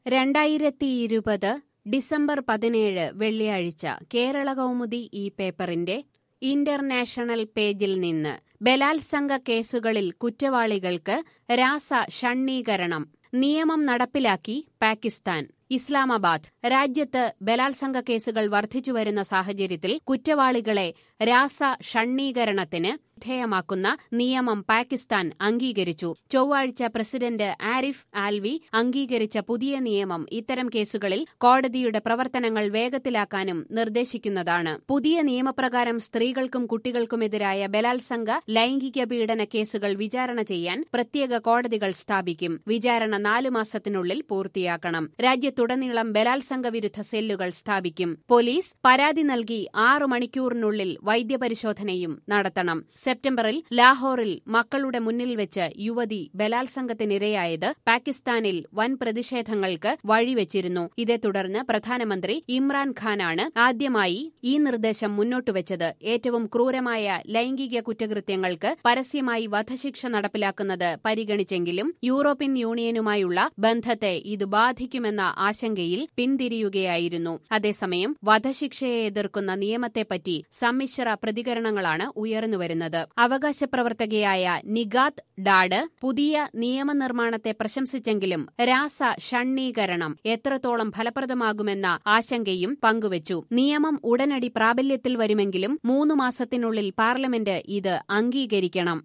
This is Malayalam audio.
രണ്ടായിരത്തി ഇരുപത് ഡിസംബർ പതിനേഴ് വെള്ളിയാഴ്ച കേരള കൗമുദി ഈ പേപ്പറിന്റെ ഇന്റർനാഷണൽ പേജിൽ നിന്ന് ബലാത്സംഗ കേസുകളിൽ കുറ്റവാളികൾക്ക് രാസ ഷണ്ണീകരണം നിയമം നടപ്പിലാക്കി പാകിസ്ഥാൻ ഇസ്ലാമാബാദ് രാജ്യത്ത് ബലാത്സംഗ കേസുകൾ വർദ്ധിച്ചുവരുന്ന സാഹചര്യത്തിൽ കുറ്റവാളികളെ രാസ ഷണ്ണീകരണത്തിന് വിധേയമാക്കുന്ന നിയമം പാകിസ്ഥാൻ അംഗീകരിച്ചു ചൊവ്വാഴ്ച പ്രസിഡന്റ് ആരിഫ് ആൽവി അംഗീകരിച്ച പുതിയ നിയമം ഇത്തരം കേസുകളിൽ കോടതിയുടെ പ്രവർത്തനങ്ങൾ വേഗത്തിലാക്കാനും നിർദ്ദേശിക്കുന്നതാണ് പുതിയ നിയമപ്രകാരം സ്ത്രീകൾക്കും കുട്ടികൾക്കുമെതിരായ ബലാത്സംഗ ലൈംഗിക പീഡന കേസുകൾ വിചാരണ ചെയ്യാൻ പ്രത്യേക കോടതികൾ സ്ഥാപിക്കും വിചാരണ നാലു മാസത്തിനുള്ളിൽ പൂർത്തിയാക്കണം രാജ്യത്തുടനീളം ബലാത്സംഗ വിരുദ്ധ സെല്ലുകൾ സ്ഥാപിക്കും പോലീസ് പരാതി നൽകി ആറു മണിക്കൂറിനുള്ളിൽ വൈദ്യപരിശോധനയും നടത്തണം സെപ്റ്റംബറിൽ ലാഹോറിൽ മക്കളുടെ മുന്നിൽ വെച്ച് യുവതി ബലാത്സംഗത്തിനിരയായത് പാകിസ്ഥാനിൽ വൻ പ്രതിഷേധങ്ങൾക്ക് വഴിവെച്ചിരുന്നു ഇതേ തുടർന്ന് പ്രധാനമന്ത്രി ഇമ്രാൻഖാനാണ് ആദ്യമായി ഈ നിർദ്ദേശം മുന്നോട്ടുവച്ചത് ഏറ്റവും ക്രൂരമായ ലൈംഗിക കുറ്റകൃത്യങ്ങൾക്ക് പരസ്യമായി വധശിക്ഷ നടപ്പിലാക്കുന്നത് പരിഗണിച്ചെങ്കിലും യൂറോപ്യൻ യൂണിയനുമായുള്ള ബന്ധത്തെ ഇത് ബാധിക്കുമെന്ന ആശങ്കയിൽ പിന്തിരിയുകയായിരുന്നു അതേസമയം വധശിക്ഷയെ എതിർക്കുന്ന നിയമത്തെപ്പറ്റി സമ്മിശ്ര പ്രതികരണങ്ങളാണ് ഉയർന്നുവരുന്നത് അവകാശ പ്രവർത്തകയായ നിഗാത്ത് ഡാഡ് പുതിയ നിയമനിർമ്മാണത്തെ പ്രശംസിച്ചെങ്കിലും രാസ ഷണ്ണീകരണം എത്രത്തോളം ഫലപ്രദമാകുമെന്ന ആശങ്കയും പങ്കുവച്ചു നിയമം ഉടനടി പ്രാബല്യത്തിൽ വരുമെങ്കിലും മൂന്നു മാസത്തിനുള്ളിൽ പാർലമെന്റ് ഇത് അംഗീകരിക്കണം